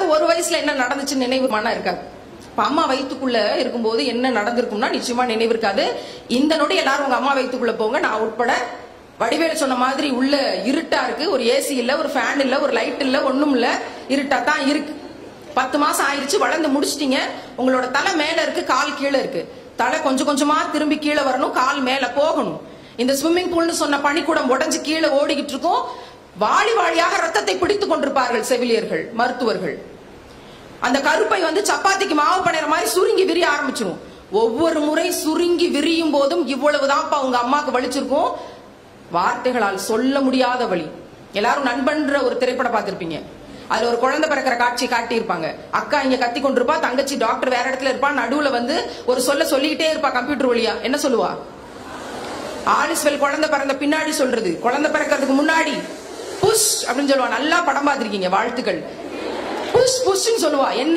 அம்மாக்கு ஒரு வயசுல என்ன நடந்துச்சுன்னு நினைவு மனம் இருக்காது இப்ப அம்மா வயித்துக்குள்ள இருக்கும்போது என்ன நடந்திருக்கும்னா நிச்சயமா நினைவு இருக்காது இந்த நொடி எல்லாரும் உங்க அம்மா வயித்துக்குள்ள போங்க நான் உட்பட வடிவேலு சொன்ன மாதிரி உள்ள இருட்டா இருக்கு ஒரு ஏசி இல்ல ஒரு ஃபேன் இல்ல ஒரு லைட் இல்ல ஒண்ணும் இல்ல இருட்டா தான் இருக்கு பத்து மாசம் ஆயிருச்சு வளர்ந்து முடிச்சிட்டீங்க உங்களோட தலை மேல இருக்கு கால் கீழே இருக்கு தலை கொஞ்சம் கொஞ்சமா திரும்பி கீழே வரணும் கால் மேல போகணும் இந்த ஸ்விம்மிங் பூல்னு சொன்ன பனிக்கூடம் உடைஞ்சு கீழே ஓடிக்கிட்டு இருக்கும் வாளி வாளியாக ரத்தத்தை பிடித்துக் கொண்டிருப்பார்கள் செவிலியர்கள் மருத்துவர்கள் அந்த கருப்பை வந்து சப்பாத்திக்கு மாவு பண்ணுற மாதிரி சுருங்கி விரிய ஆரம்பிச்சிரும் ஒவ்வொரு முறை சுருங்கி விரியும் போதும் இவ்வளவுதான்ப்பா உங்க அம்மாக்கு வலிச்சிருக்கும் வார்த்தைகளால் சொல்ல முடியாத வழி எல்லாரும் நண்பன்ற ஒரு திரைப்படம் பார்த்திருப்பீங்க அதுல ஒரு குழந்தை பிறக்கிற காட்சி காட்டி இருப்பாங்க அக்கா இங்க கத்தி கொண்டிருப்பா தங்கச்சி டாக்டர் வேற இடத்துல இருப்பா நடுவுல வந்து ஒரு சொல்ல சொல்லிக்கிட்டே இருப்பா கம்ப்யூட்டர் வழியா என்ன சொல்லுவா ஆலிஸ்வெல் குழந்தை பிறந்த பின்னாடி சொல்றது குழந்தை பிறக்கிறதுக்கு முன்னாடி புஷ் அப்படின்னு சொல்லுவா நல்லா படம் பார்த்திருக்கீங்க வாழ்த்துக்கள் புஷ் புஷ்ன்னு சொல்லுவா என்ன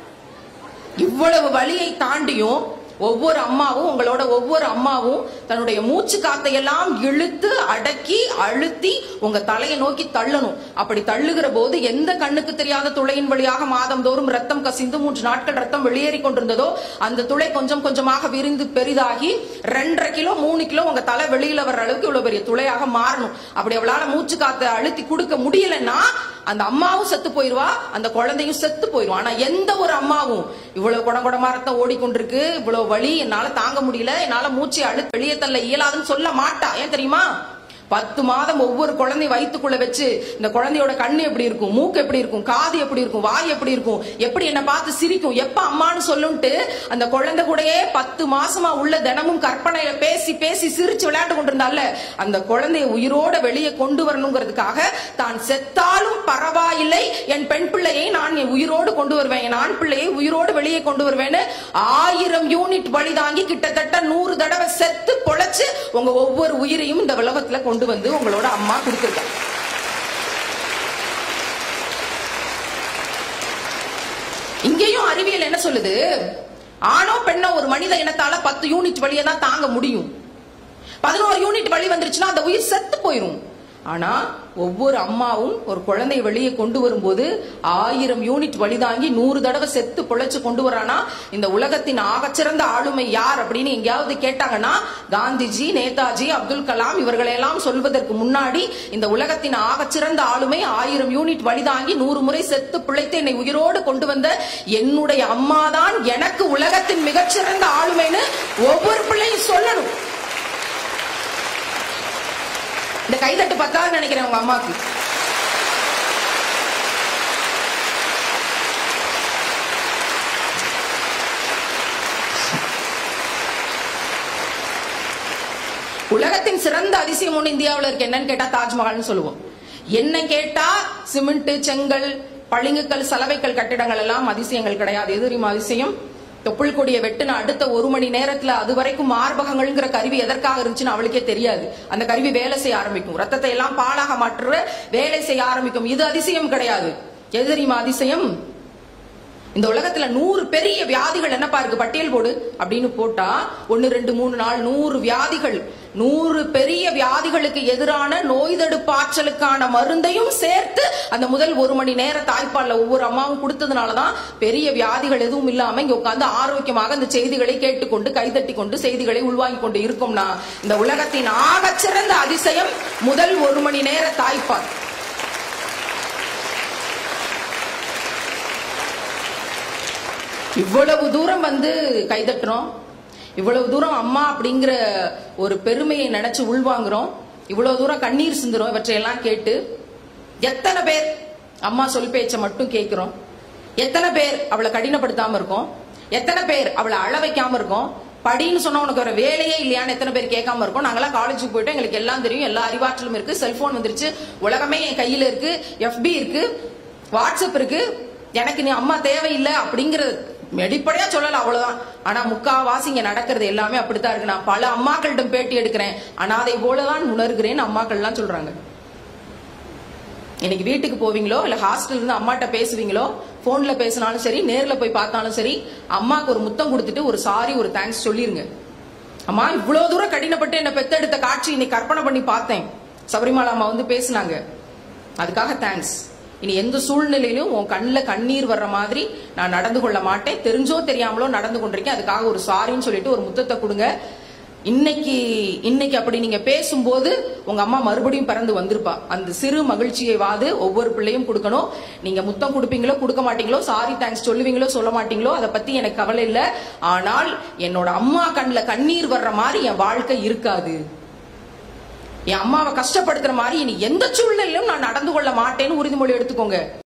இவ்வளவு வலியை தாண்டியும் ஒவ்வொரு அம்மாவும் உங்களோட ஒவ்வொரு அம்மாவும் தன்னுடைய மூச்சு காத்தையெல்லாம் இழுத்து அடக்கி அழுத்தி உங்க தலையை நோக்கி தள்ளணும் அப்படி தள்ளுகிற போது எந்த கண்ணுக்கு தெரியாத துளையின் வழியாக மாதந்தோறும் ரத்தம் கசிந்து மூன்று நாட்கள் ரத்தம் வெளியேறி கொண்டிருந்ததோ அந்த துளை கொஞ்சம் கொஞ்சமாக விரிந்து பெரிதாகி ரெண்டரை கிலோ மூணு கிலோ உங்க தலை வெளியில வர்ற அளவுக்கு இவ்வளவு பெரிய துளையாக மாறணும் அப்படி அவளால மூச்சு காத்தை அழுத்தி கொடுக்க முடியலன்னா அந்த அம்மாவும் செத்து போயிருவா அந்த குழந்தையும் செத்து போயிருவா ஆனா எந்த ஒரு அம்மாவும் இவ்வளவு குடம் குடமா ரத்தம் ஓடிக்கொண்டிருக்கு இவ்வளவு வலி என்னால தாங்க முடியல என்னால மூச்சை அழுத்து வெளியே தள்ள இயலாதுன்னு சொல்ல மாட்டா ஏன் தெரியுமா பத்து மாதம் ஒவ்வொரு குழந்தை வயித்துக்குள்ள வச்சு இந்த குழந்தையோட கண்ணு எப்படி இருக்கும் மூக்கு எப்படி இருக்கும் காது எப்படி இருக்கும் வாய் எப்படி இருக்கும் எப்படி என்ன பார்த்து சிரிக்கும் எப்ப அம்மான்னு சொல்லுன்ட்டு அந்த குழந்தை கூடயே பத்து மாசமா உள்ள தினமும் கற்பனையில பேசி பேசி சிரிச்சு விளையாண்டு கொண்டிருந்தால அந்த குழந்தைய உயிரோட வெளியே கொண்டு வரணுங்கிறதுக்காக தான் செத்தாலும் பரவாயில்லை என் பெண் பிள்ளையை நான் என் உயிரோடு கொண்டு வருவேன் என் ஆண் பிள்ளையை உயிரோடு வெளியே கொண்டு வருவேன்னு ஆயிரம் யூனிட் வழி தாங்கி கிட்டத்தட்ட நூறு தடவை செத்து பொழைச்சு உங்க ஒவ்வொரு உயிரையும் இந்த உலகத்துல கொண்டு வந்து உங்களோட அம்மா கொடுத்துருக்காங்க இங்கேயும் அறிவியல் என்ன சொல்லுது ஆணோ பெண்ணோ ஒரு மனித இனத்தால பத்து யூனிட் வழியை தான் தாங்க முடியும் பதினோரு யூனிட் வழி வந்துருச்சுன்னா அந்த உயிர் செத்து போயிரும் ஆனா ஒவ்வொரு அம்மாவும் ஒரு குழந்தையை வெளியே கொண்டு வரும்போது ஆயிரம் யூனிட் வழி தாங்கி நூறு தடவை செத்து பொழைச்சு கொண்டு வரானா இந்த உலகத்தின் ஆகச்சிறந்த ஆளுமை யார் அப்படின்னு எங்கேயாவது கேட்டாங்கன்னா காந்திஜி நேதாஜி அப்துல் கலாம் இவர்களெல்லாம் சொல்வதற்கு முன்னாடி இந்த உலகத்தின் ஆகச்சிறந்த ஆளுமை ஆயிரம் யூனிட் வழி தாங்கி நூறு முறை செத்து பிழைத்து என்னை உயிரோடு கொண்டு வந்த என்னுடைய அம்மாதான் எனக்கு உலகத்தின் மிகச்சிறந்த ஆளுமைன்னு ஒவ்வொரு பிள்ளையும் சொல்லணும் இந்த கைதட்டு பத்தாது நினைக்கிறேன் உங்க அம்மாக்கு உலகத்தின் சிறந்த அதிசயம் ஒண்ணு இந்தியாவுல இருக்கு என்னன்னு கேட்டா தாஜ்மஹால்னு சொல்லுவோம் என்ன கேட்டா சிமெண்ட் செங்கல் பளிங்குக்கல் சலவைக்கல் கட்டிடங்கள் எல்லாம் அதிசயங்கள் கிடையாது எது தெரியுமா அதிசயம் தொப்புள் கொடியை வெட்டுன அடுத்த ஒரு மணி நேரத்துல அது வரைக்கும் மார்பகங்கள்ங்கிற கருவி எதற்காக இருந்துச்சுன்னு அவளுக்கே தெரியாது அந்த கருவி வேலை செய்ய ஆரம்பிக்கும் ரத்தத்தை எல்லாம் பாலாக மாற்ற வேலை செய்ய ஆரம்பிக்கும் இது அதிசயம் கிடையாது எது தெரியுமா அதிசயம் இந்த உலகத்துல நூறு பெரிய வியாதிகள் என்னப்பா இருக்கு பட்டியல் போடு அப்படின்னு போட்டா ஒன்னு ரெண்டு மூணு நாள் நூறு வியாதிகள் நூறு பெரிய வியாதிகளுக்கு எதிரான நோய் தடுப்பு ஆற்றலுக்கான மருந்தையும் சேர்த்து அந்த முதல் ஒரு மணி நேர தாய்ப்பால்ல ஒவ்வொரு அம்மாவும் கொடுத்ததுனாலதான் பெரிய வியாதிகள் எதுவும் இல்லாம இங்க உட்கார்ந்து ஆரோக்கியமாக இந்த செய்திகளை கேட்டுக்கொண்டு கைதட்டி கொண்டு செய்திகளை உள்வாங்கிக் கொண்டு இருக்கோம்னா இந்த உலகத்தின் ஆகச்சிறந்த அதிசயம் முதல் ஒரு மணி நேர தாய்ப்பால் இவ்வளவு தூரம் வந்து கைதட்டுறோம் இவ்வளவு தூரம் அம்மா அப்படிங்கிற ஒரு பெருமையை நினைச்சு உள்வாங்குறோம் இவ்வளவு தூரம் கண்ணீர் சிந்துறோம் இவற்றையெல்லாம் கேட்டு எத்தனை பேர் அம்மா சொல் பேச்ச மட்டும் கேட்கிறோம் எத்தனை பேர் அவளை கடினப்படுத்தாம இருக்கோம் எத்தனை பேர் அவளை அழ வைக்காம இருக்கோம் படின்னு சொன்னா உனக்கு ஒரு வேலையே இல்லையான்னு எத்தனை பேர் கேட்காம இருக்கோம் நாங்களாம் காலேஜுக்கு போயிட்டு எங்களுக்கு எல்லாம் தெரியும் எல்லா அறிவாற்றலும் இருக்கு செல்போன் வந்துருச்சு உலகமே என் கையில இருக்கு எஃபி இருக்கு வாட்ஸ்அப் இருக்கு எனக்கு நீ அம்மா தேவையில்லை அப்படிங்கறது வெளிப்படையா சொல்லலாம் அவ்வளவுதான் ஆனா முக்காவாசி இங்க நடக்கிறது எல்லாமே அப்படித்தான் இருக்கு நான் பல அம்மாக்களிடம் பேட்டி எடுக்கிறேன் அனாதை போலதான் உணர்கிறேன் அம்மாக்கள் எல்லாம் சொல்றாங்க இன்னைக்கு வீட்டுக்கு போவீங்களோ இல்ல ஹாஸ்டல்ல இருந்து அம்மாட்ட பேசுவீங்களோ போன்ல பேசினாலும் சரி நேர்ல போய் பார்த்தாலும் சரி அம்மாக்கு ஒரு முத்தம் கொடுத்துட்டு ஒரு சாரி ஒரு தேங்க்ஸ் சொல்லிருங்க அம்மா இவ்வளவு தூரம் கடினப்பட்டு என்ன பெத்தெடுத்த காட்சி இன்னைக்கு கற்பனை பண்ணி பார்த்தேன் சபரிமலை அம்மா வந்து பேசினாங்க அதுக்காக தேங்க்ஸ் இனி எந்த சூழ்நிலையிலும் உன் கண்ணில் கண்ணீர் வர்ற மாதிரி நான் நடந்து கொள்ள மாட்டேன் தெரிஞ்சோ தெரியாமலோ நடந்து கொண்டிருக்கேன் அதுக்காக ஒரு சாரின்னு சொல்லிட்டு ஒரு முத்தத்தை கொடுங்க இன்னைக்கு இன்னைக்கு அப்படி நீங்க பேசும்போது உங்க அம்மா மறுபடியும் பிறந்து வந்திருப்பா அந்த சிறு மகிழ்ச்சியை வாது ஒவ்வொரு பிள்ளையும் கொடுக்கணும் நீங்க முத்தம் கொடுப்பீங்களோ கொடுக்க மாட்டீங்களோ சாரி தேங்க்ஸ் சொல்லுவீங்களோ சொல்ல மாட்டீங்களோ அதை பத்தி எனக்கு கவலை இல்லை ஆனால் என்னோட அம்மா கண்ணுல கண்ணீர் வர்ற மாதிரி என் வாழ்க்கை இருக்காது என் அம்மாவை கஷ்டப்படுத்துற மாதிரி இனி எந்த சூழ்நிலையிலும் நான் நடந்து கொள்ள மாட்டேன்னு உறுதிமொழி எடுத்துக்கோங்க